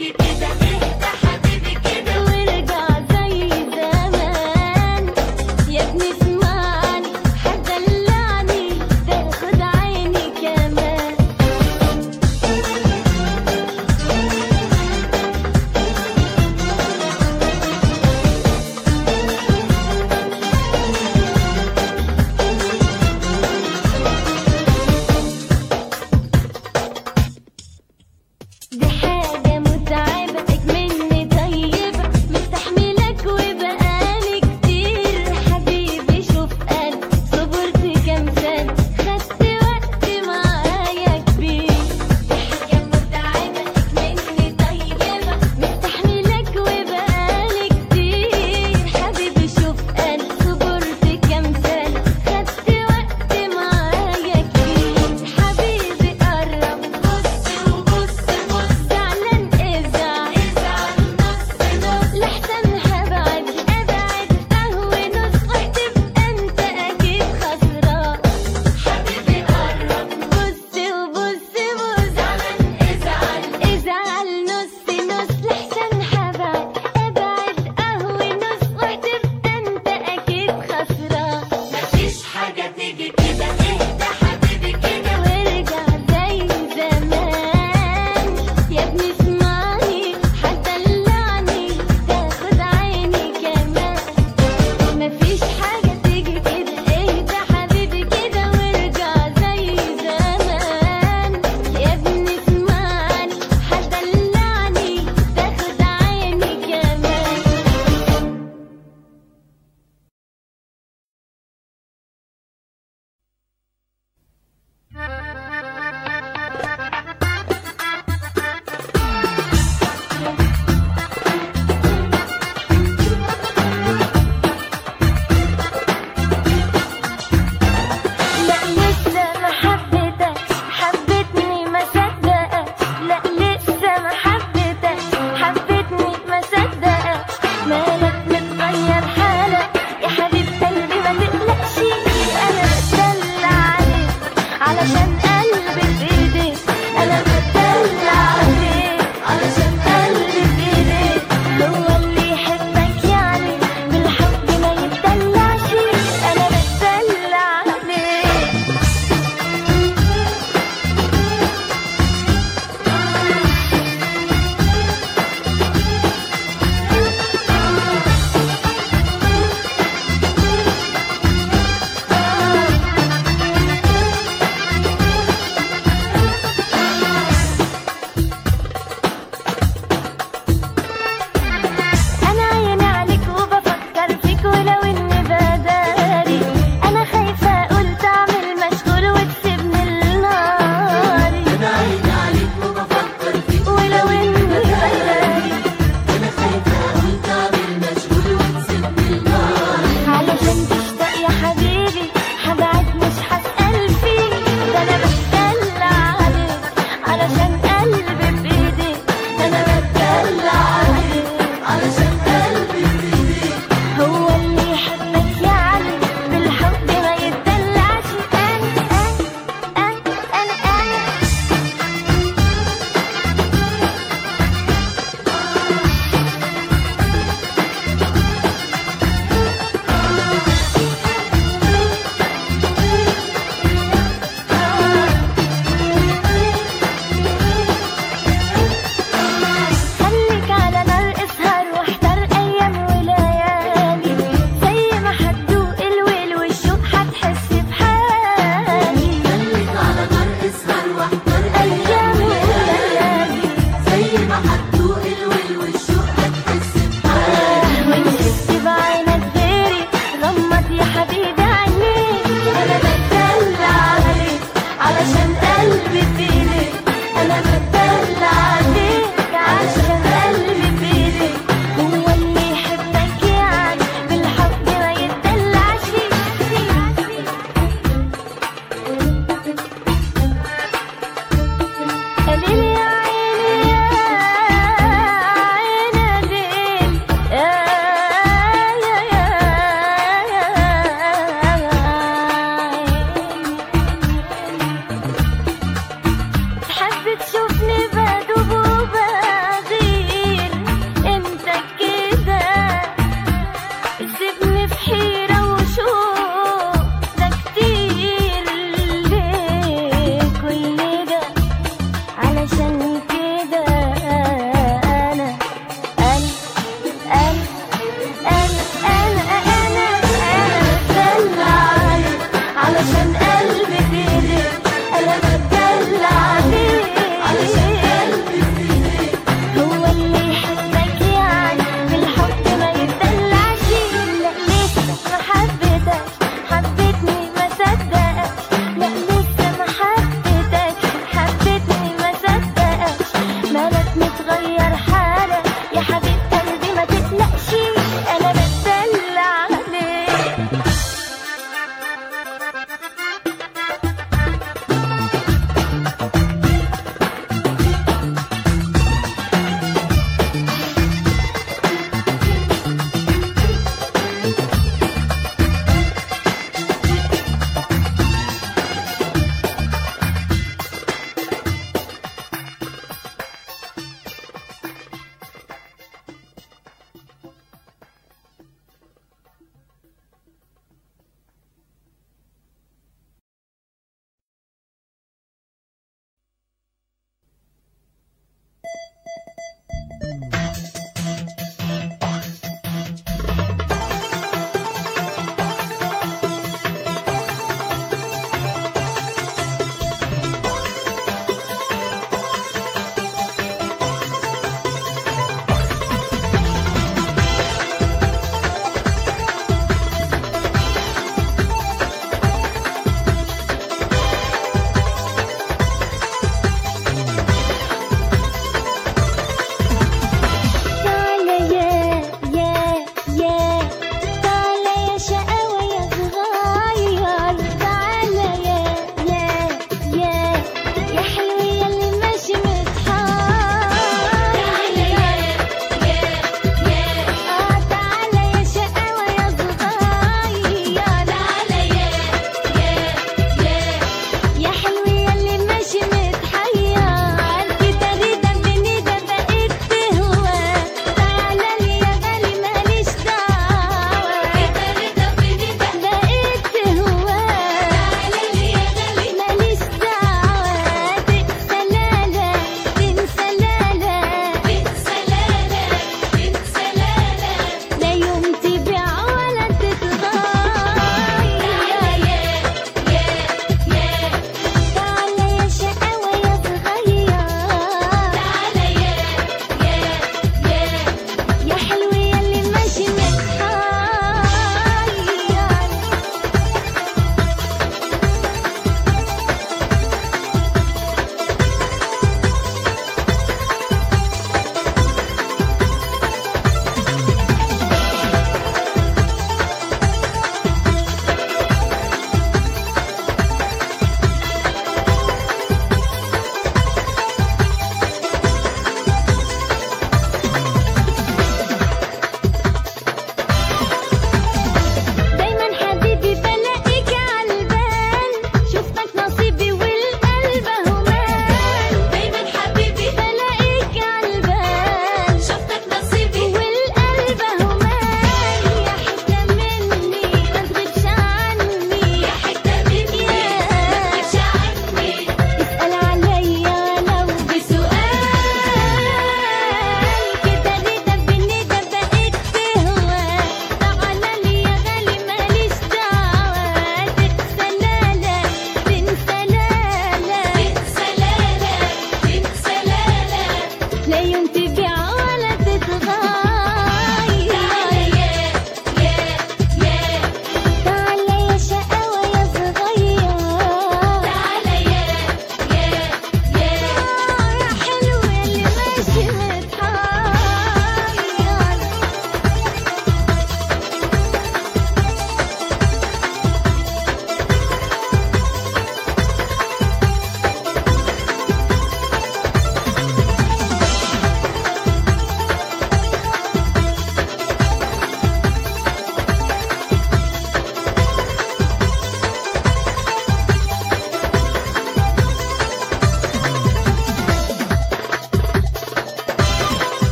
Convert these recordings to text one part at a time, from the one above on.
تيجي كده اهدى حبيبي كده وارجع زي زمان يا ابني اسمعني هتدلعني تاخد عيني كمان دي حاجة متعبة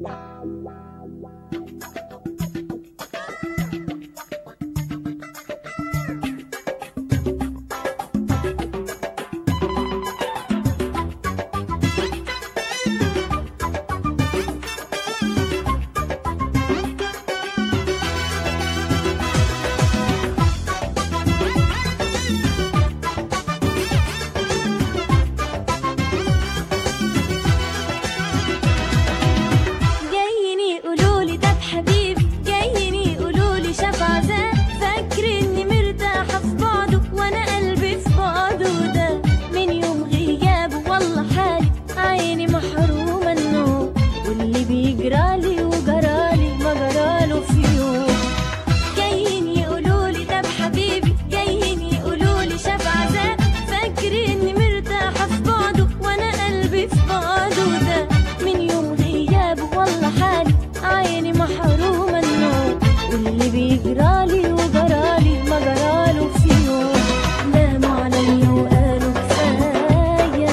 جايين يقولولي ده بحبيبي جايين يقولولي شاف عذاب فاكرني مرتاحة في بعضه وانا قلبي في بعضه ده من يوم غيابه والله حالي عيني محرومة النوم واللي بيجرالي وجرالي ما جراله في يوم جايين يقولولي ده بحبيبي جايين يقولولي شاف عذاب فاكرني مرتاحة في بعضه وانا قلبي في بعضه ده من يوم غيابه والله حالي عيني محرومة النوم واللي بيجرالي وجرالي ما جراله في يوم ناموا عليا وقالوا كفاية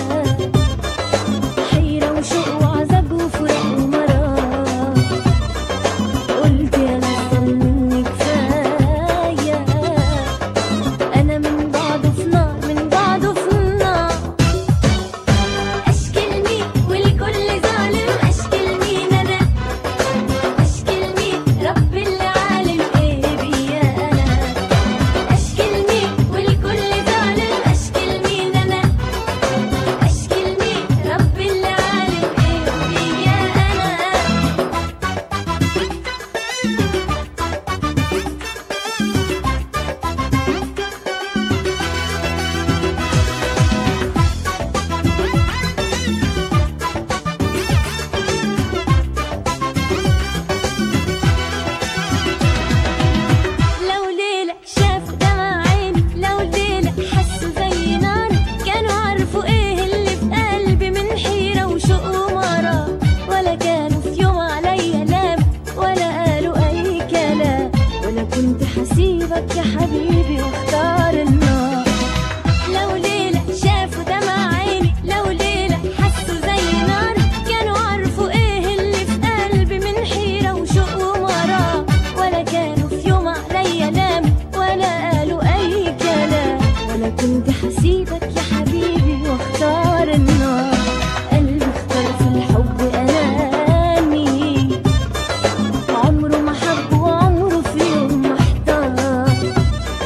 حيرة وشوق وعذاب وفراق ومرار قلت يا نزل مني كفاية أنا من بعده في نار من بعده في نار أشكي لمين والكل ظالم أشكي لمين أنا أشكي لمين رب اللي عالم إيه بيا أنا أشكي لمين والكل ظالم أشكي لمين أنا أشكي لمين رب اللي عالم إيه بيا أنا لو ليلة شافوا دمع عيني لو ليلة حسوا زي نار كانوا عرفوا ايه اللي في قلبي من حيرة وشوق ومرار ولا كانوا في يوم عليا لام ولا قالوا اي كلام ولا كنت حسيبك يا حبيبي واختار النار لو ليلة شافوا دمع عيني لو ليلة حسوا زي نار كانوا عرفوا ايه اللي في قلبي من حيرة وشوق ومرار ولا كانوا في يوم عليا لام ولا قالوا اي كلام ولا كنت حسيبك يا حبيبي واختار النار قلبي اختار في الحب اناني عمره ما حب وعمره في يوم ما احتار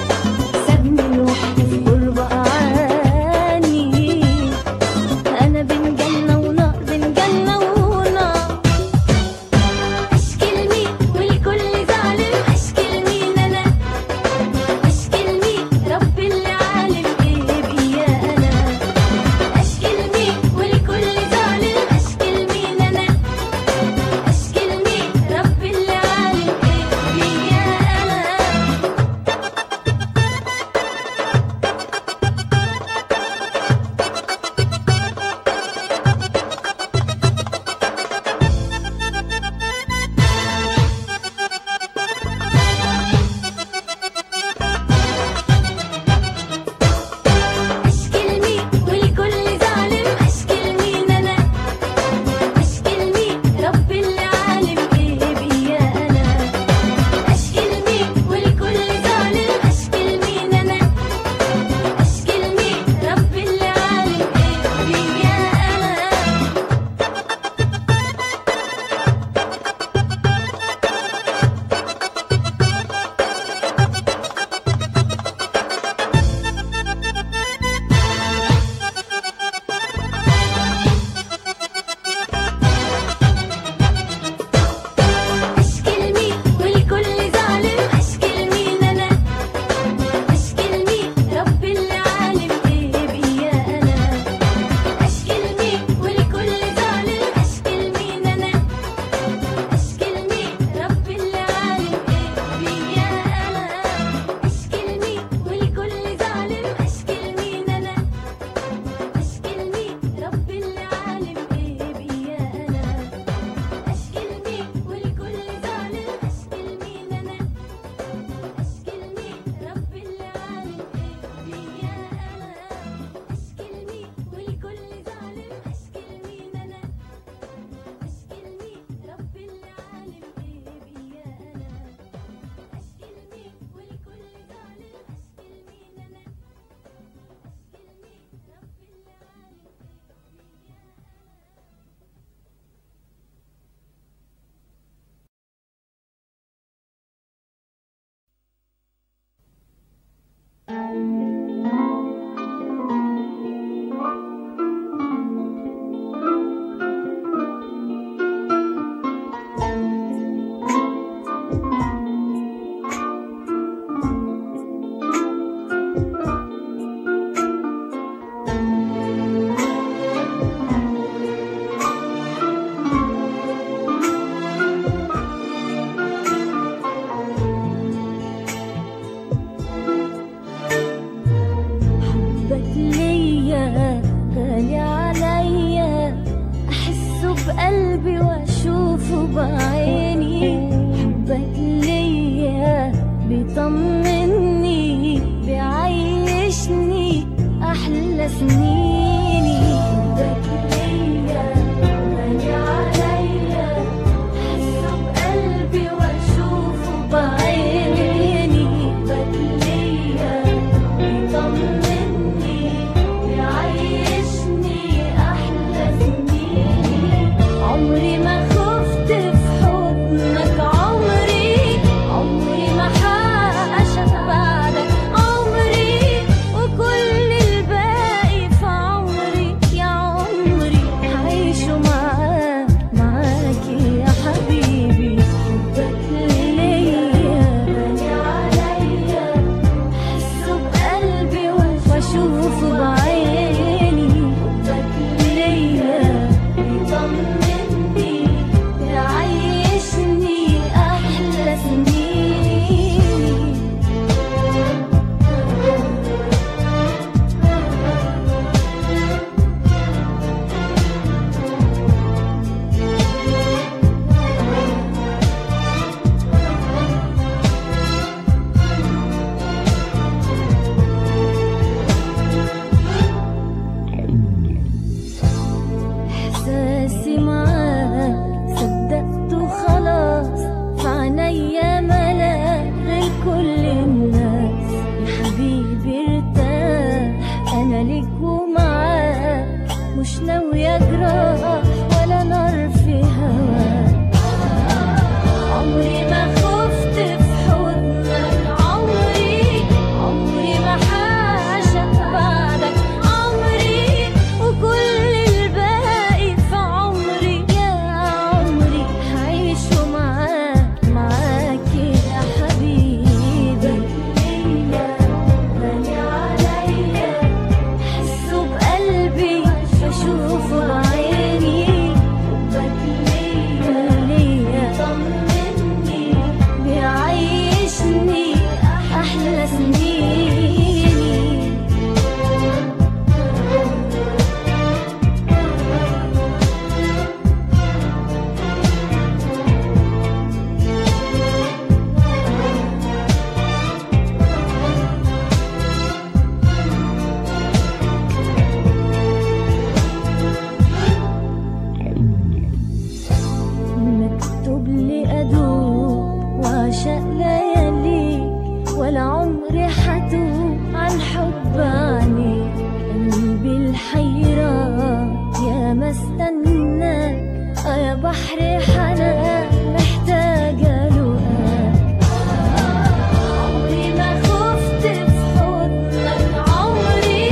وعشق لياليك ولا عمري حتوب عن حب عنيك قلبي الحيران يا ما استناك آه يا بحر حنان محتاجة لقاك عمري ما خفت في حضنك عمري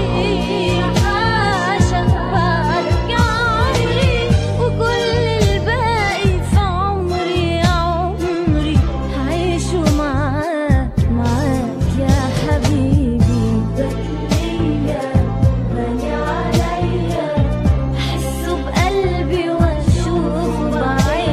عاشق بعدك عمري وكل الباقي في عمري عمري هعيشه معاك معاك يا حبيبي ليا غالي عليا احسه بقلبي واشوفه بعيني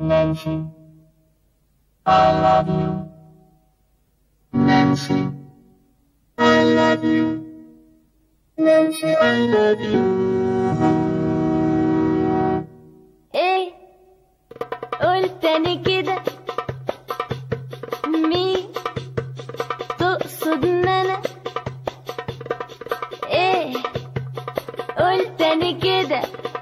Nancy, I love you. Nancy, I love you. Nancy, I love you. ايه قول تاني كده مين تقصد ان انا ايه قول تاني كده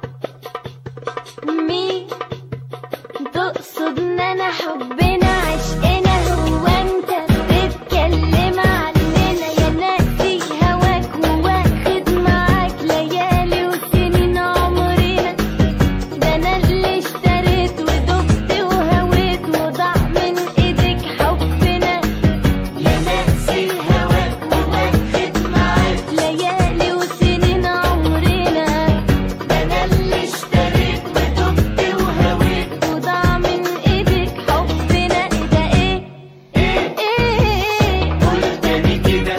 مين تقصد ان انا حبنا عشقنا هو انت بتتكلم عننا يا ناسي هواك وواخد معاك ليالي وسنين عمرنا ده انا اللي اشتريت ودقت وهويت وضاع من ايدك حبنا يا ناسي هواك وواخد معاك ليالي وسنين عمرنا ده انا اللي اشتريت ودقت وهويت وضاع من ايدك حبنا ايه ده ايه ايه ايه قول تاني كده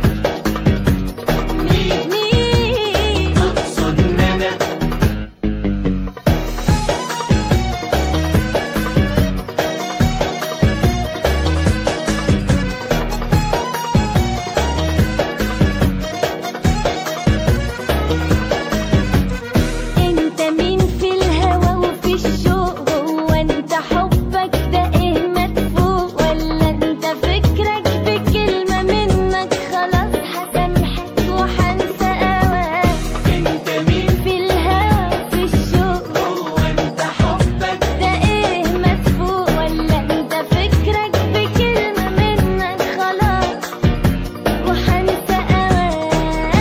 مين مين تقصد ان انا انت مين في الهوى وفي الشوق هو انت حبك ده ايه مدفوق ولا انت فكرك بكلمة منك خلاص هسامحك وهنسى هواك انت مين في الهوى وفي الشوق هو انت حبك ده ايه مدفوق ولا انت فكرك بكلمة منك خلاص وهنسى هواك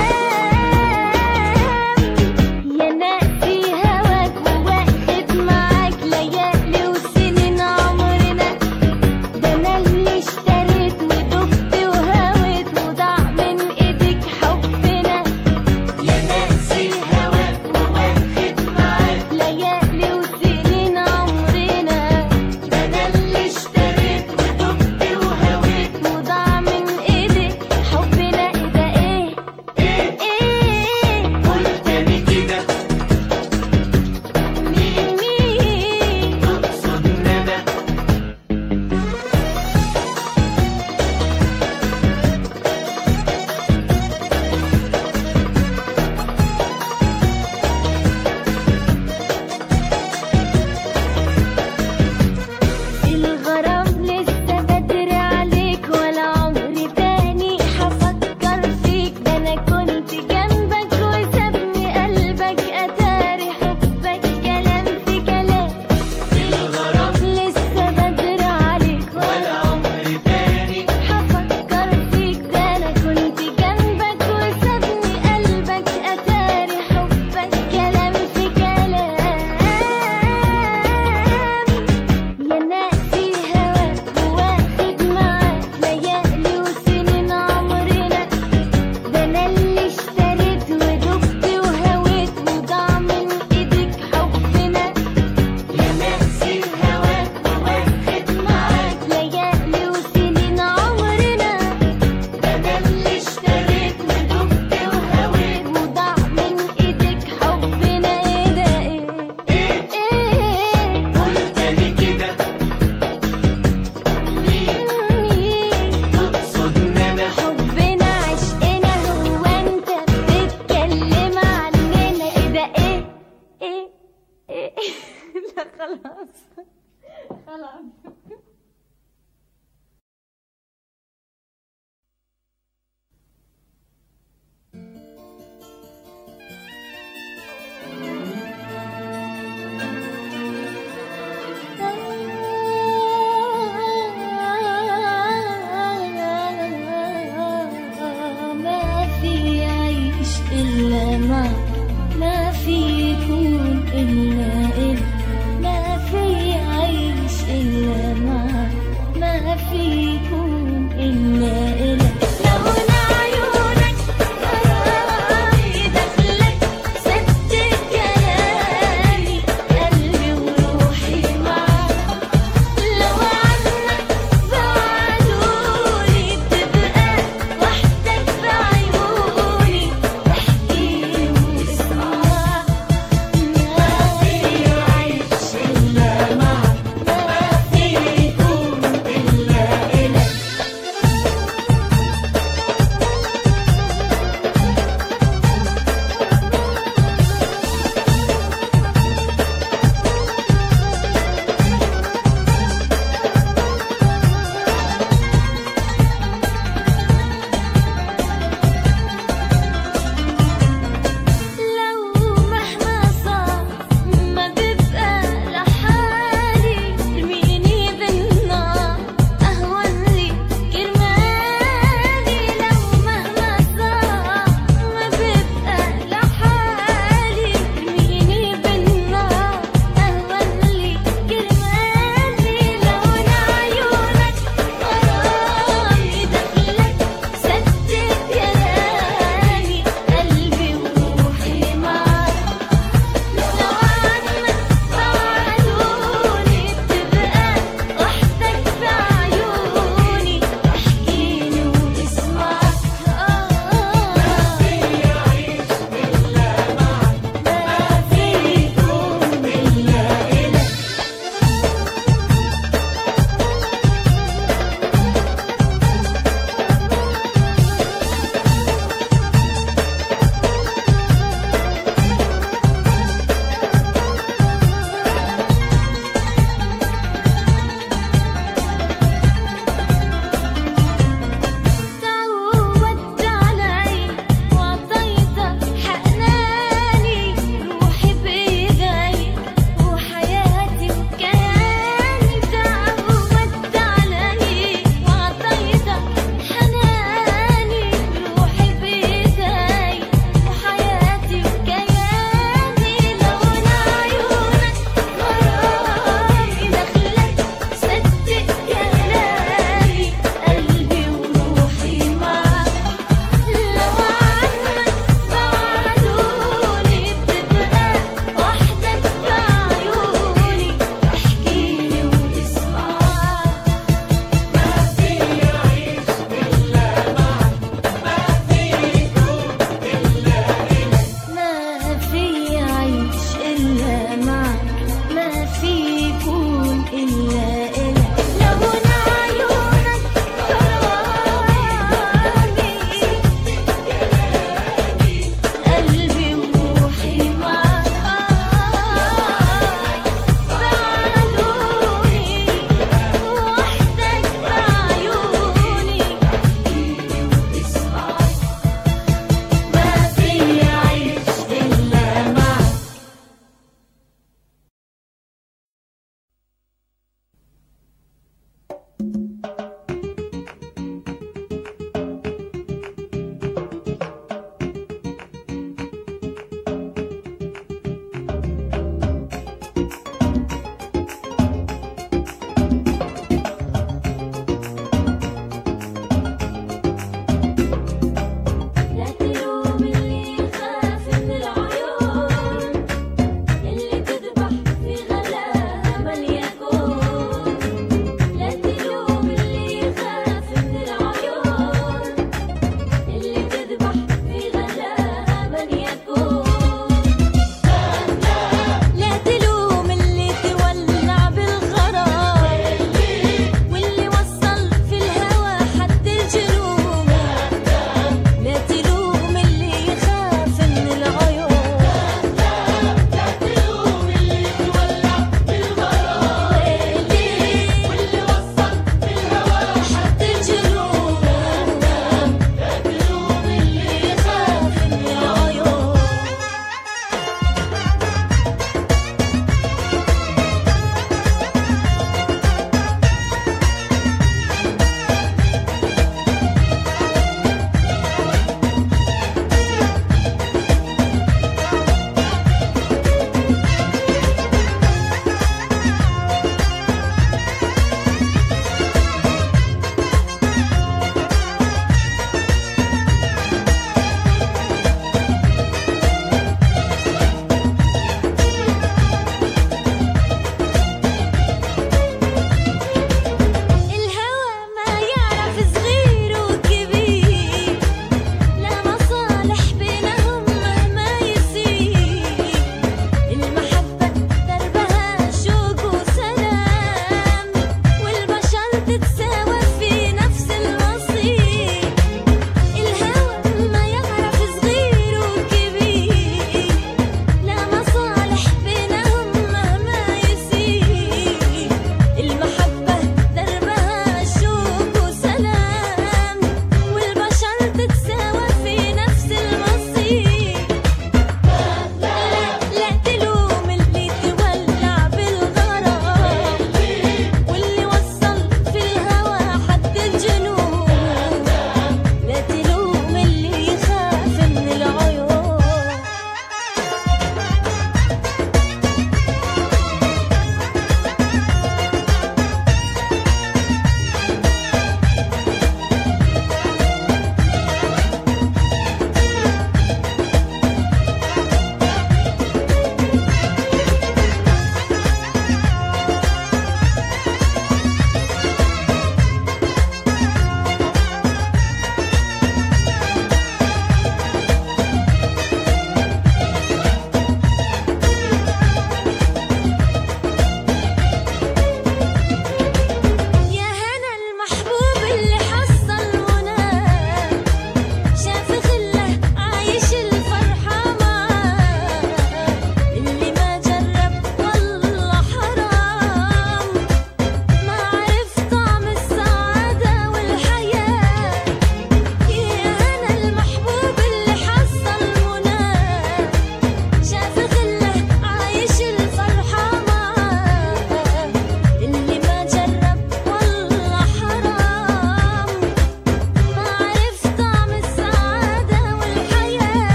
يا ناسي هواك وواخد معاك ليالي وسنين عمرنا ده انا اللي اشتريت ودقت وهويت وضاع من ايدك حبنا يا ناسي هواك وواخد معاك ليالي وسنين عمرنا ده انا اللي اشتريت ودقت وهويت وضاع من ايدك حبنا ايه ده ايه ايه ايه قول تاني كده مين مين تقصد ان انا الغرام لسه بدري عليك ولا عمري تاني هفكر فيك ده انا كنت جنبك وسابني قلبك اتاري حبك كلام في كلام الغرام لسه بدري عليك ولا ولا عمري تاني هفكر فيك ده انا كنت جنبك وسابني قلبك اتاري حبك كلام في كلام يا ناسي هواك واخد معاك ليالي وسنين عمرنا ده انا اللي اشتريت ودقت وهويت وضاع من ايدك حبنا يا ناسي هواك وواخد معاك ليالي وسنين عمرنا ده انا اللي اشتريت ودقت وهويت وضاع من ايدك حبنا ايه ده ايه ايه ايه قول تاني كده مين مين تقصد ان انا حبنا عشقنا هو انت بتتكلم عننا ايه ده ايه ايه ايه لا خلاص خلاص ما في عيش إلا